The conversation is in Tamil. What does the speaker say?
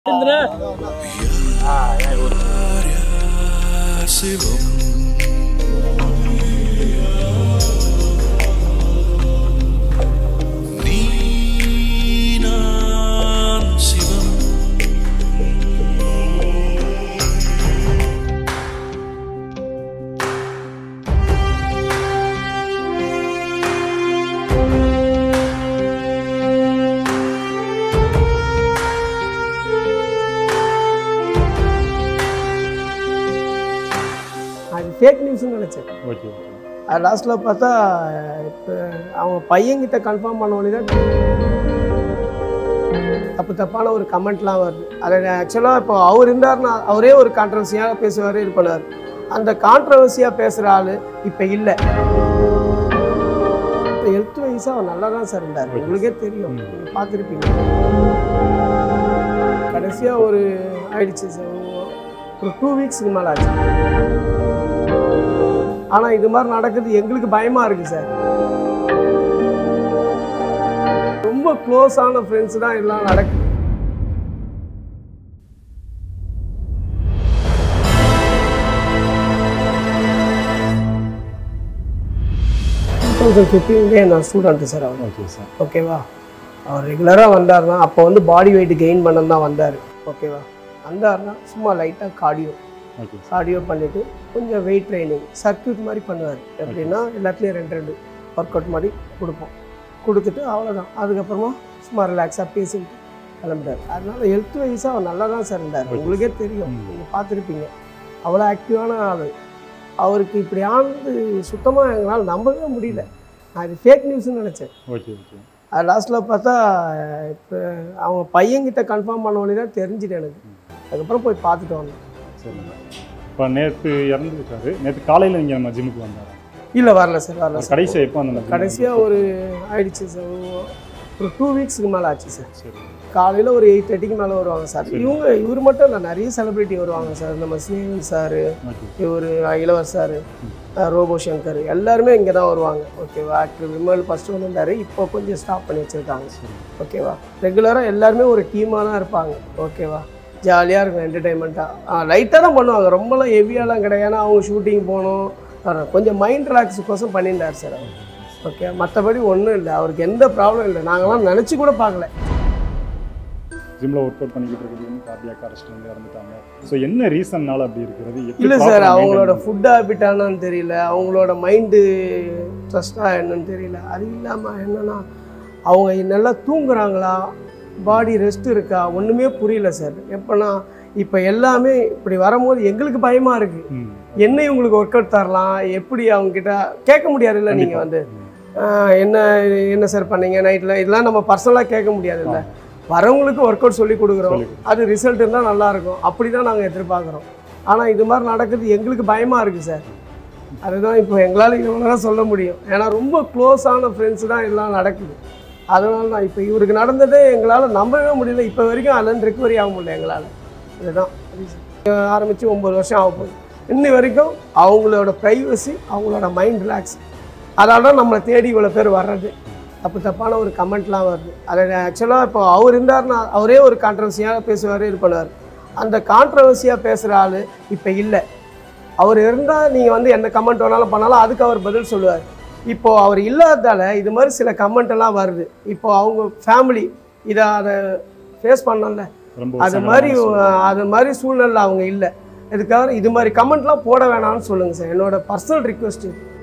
அது ஃபேக் நியூஸ்னு நினச்சேன் ஓகே ஓகே அது லாஸ்ட்டில் பார்த்தா இப்போ அவங்க பையன்கிட்ட கன்ஃபார்ம் பண்ண உடனே தான் தப்பு தப்பான ஒரு கமெண்ட்லாம் வருது அதில் ஆக்சுவலாக இப்போ அவர் இருந்தார்னா அவரே ஒரு கான்ட்ரவர்சியாக பேசுவார் இது பண்ணுவார் அந்த கான்ட்ரவர்சியாக பேசுகிற ஆள் இப்போ இல்லை இப்போ ஹெல்த் வைஸாக அவர் நல்லா தான் சார் இருந்தார் உங்களுக்கே தெரியும் நீங்கள் பார்த்துருப்பீங்க கடைசியாக ஒரு ஆயிடுச்சு சார் ஒரு டூ வீக்ஸுக்கு மேலே ஆச்சு ஆனால் இது மாதிரி நடக்குது எங்களுக்கு பயமாக இருக்குது சார் ரொம்ப க்ளோஸான ஃப்ரெண்ட்ஸ் தான் எல்லாம் நடக்குது டூ தௌசண்ட் ஃபிஃப்டீன்லேயே நான் ஸ்டூடெண்ட்டு சார் அவர் ஓகே சார் ஓகேவா அவர் ரெகுலராக வந்தார்னா அப்போ வந்து பாடி வெயிட் கெயின் பண்ண தான் வந்தார் ஓகேவா வந்தார்னா சும்மா லைட்டாக கார்டியோ ஓகே சார் கார்டியோ பண்ணிவிட்டு கொஞ்சம் வெயிட் ட்ரைனிங் சர்க்யூட் மாதிரி பண்ணுவார் எப்படின்னா எல்லாத்துலேயும் ரெண்டு ரெண்டு ஒர்க் அவுட் மாதிரி கொடுப்போம் கொடுத்துட்டு அவ்வளோதான் அதுக்கப்புறமா சும்மா ரிலாக்ஸாக பேசிட்டு கிளம்பிட்டார் அதனால ஹெல்த் வைஸாக அவர் நல்லா தான் சார் இருந்தார் உங்களுக்கே தெரியும் ம். நீங்கள் பார்த்துருப்பீங்க அவ்வளோ ஆக்டிவான ஆள் அவருக்கு இப்படி ஆனது சுத்தமாக எங்களால் நம்பவே முடியல நான் இது ஃபேக் நியூஸ்னு நினச்சேன் ஓகே ஓகே அது லாஸ்ட்டில் பார்த்தா இப்போ அவங்க பையன்கிட்ட கன்ஃபார்ம் பண்ண உடனே தான் தெரிஞ்சுட்டு எனக்கு அதுக்கப்புறம் போய் பார்த்துட்டு வந்தேன் சரிங்க இப்போ நேற்று இறந்துருக்காரு நேற்று காலையில் நீங்கள் நம்ம ஜிம்முக்கு வந்தாரா இல்லை வரல சார் வரல சார் கடைசியாக எப்போ அந்த கடைசியாக ஒரு ஆயிடுச்சு சார் ஒரு டூ வீக்ஸுக்கு மேலே ஆச்சு சார் சரி காலையில் ஒரு எயிட் தேர்ட்டிக்கு மேலே வருவாங்க சார் இவங்க இவர் மட்டும் இல்லை நிறைய செலிபிரிட்டி வருவாங்க சார் நம்ம ஸ்னேகன் சார் ஓகே இவர் இளவர் சார் ரோபோ சங்கர் எல்லாருமே இங்கே தான் வருவாங்க ஓகேவா ஆக்டர் விமல் ஃபஸ்ட்டு வந்திருந்தாரு இப்போ கொஞ்சம் ஸ்டாப் பண்ணி வச்சுருக்காங்க சரி ஓகேவா ரெகுலராக எல்லாருமே ஒரு டீமாக தான் இருப்பாங்க ஓகேவா ஜாலியாக இருக்கும் என்டர்டைன்மெண்ட்டாக லைட்டாக தான் பண்ணுவாங்க ரொம்பலாம் ஹெவியாலாம் கிடையாது ஏன்னா அவங்க ஷூட்டிங் போகணும் வர- கொஞ்சம் மைண்ட் ரிலாக்ஸுக்கோசம் பண்ணியிருந்தார் சார் அவர் ஓகே மற்றபடி ஒன்றும் இல்லை அவருக்கு எந்த ப்ராப்ளம் இல்லை நாங்களாம் நினச்சி கூட பார்க்கல ஜிம்மில் ஒர்க் அவுட் பண்ணிக்கிட்டு இருக்கிறது கார்டியாக் அரெஸ்ட் வந்து இறந்துட்டாங்க ஸோ என்ன ரீசன்னால அப்படி இருக்கிறது எப்படி இல்லை proper சார் ஆ அவங்களோட maintain ஃபுட் ஹேபிட்டானு தெரியல அவங்களோட மைண்டு ட்ரஸ்டாக என்னன்னு தெரியல அது இல்லாமல் என்னன்னா அவங்க நல்லா தூங்குறாங்களா பாடி ரெஸ்ட் இருக்கா ஒன்றுமே புரியல சார் எப்போனா இப்போ எல்லாமே இப்படி வரும்போது எங்களுக்கு பயமாக இருக்குது ம். என்ன இவங்களுக்கு ஒர்க் அவுட் தரலாம் எப்படி அவங்கக்கிட்ட கேட்க முடியாதுல்ல நீங்கள் வந்து ஆஹ் என்ன என்ன சார் பண்ணீங்க நைட்டில் இதெல்லாம் நம்ம பர்சனலாக கேட்க முடியாதுல்ல வரவங்களுக்கு ஒர்க் அவுட் சொல்லி கொடுக்குறோம் சொல்லிக் அது ரிசல்ட் இருந்தால் நல்லாயிருக்கும் அப்படி தான் நாங்கள் எதிர்பார்க்குறோம் ஆனால் இது மாதிரி நடக்குது எங்களுக்கு பயமாக இருக்குது சார் அதுதான் இப்போ எங்களால் இவ்வளோ தான் சொல்ல முடியும் ஏன்னா ரொம்ப க்ளோஸான ஃப்ரெண்ட்ஸ் தான் எல்லாம் நடக்குது அதனால தான் இப்போ இவருக்கு நடந்ததே எங்களால் நம்பவே முடியல இப்போ வரைக்கும் அதுலேருந்து ரெக்கவரி ஆக முடியல எங்களால் இதுதான் ஆரம்பித்து ஒம்பது வருஷம் ஆக போகுது இன்னி வரைக்கும் அவங்களோட ப்ரைவசி அவங்களோட மைண்ட் ரிலாக்ஸ் அதனால தான் நம்மளை தேடி இவ்வளோ பேர் வர்றது தப்பு தப்பான ஒரு கமெண்ட்லாம் வருது அதில் ஆக்சுவலாக இப்போ அவர் இருந்தார்னா அவரே ஒரு கான்ட்ரவர்சியாக பேசுவார் இது பண்ணுவார் அந்த கான்ட்ரவர்சியாக பேசுகிற ஆள் இப்போ இல்லை அவர் இருந்தால் நீங்கள் வந்து என்ன கமெண்ட் வேணாலும் பண்ணாலும் அதுக்கு அவர் பதில் சொல்லுவார் இப்போ அவர் இல்லாததால இது மாதிரி சில கமெண்ட் எல்லாம் வருது இப்போ அவங்க ஃபேமிலி இதை அதை ஃபேஸ் பண்ணல ரொம்ப அது சங்கடமான மாதிரி சூழ்நிலை. அது மாதிரி சூழ்நிலை அவங்க இல்லை இதுக்காக இது மாதிரி கமெண்ட்லாம் போட வேணாம்னு சொல்லுங்கள் சார் என்னோட பர்சனல் ரிக்வெஸ்ட்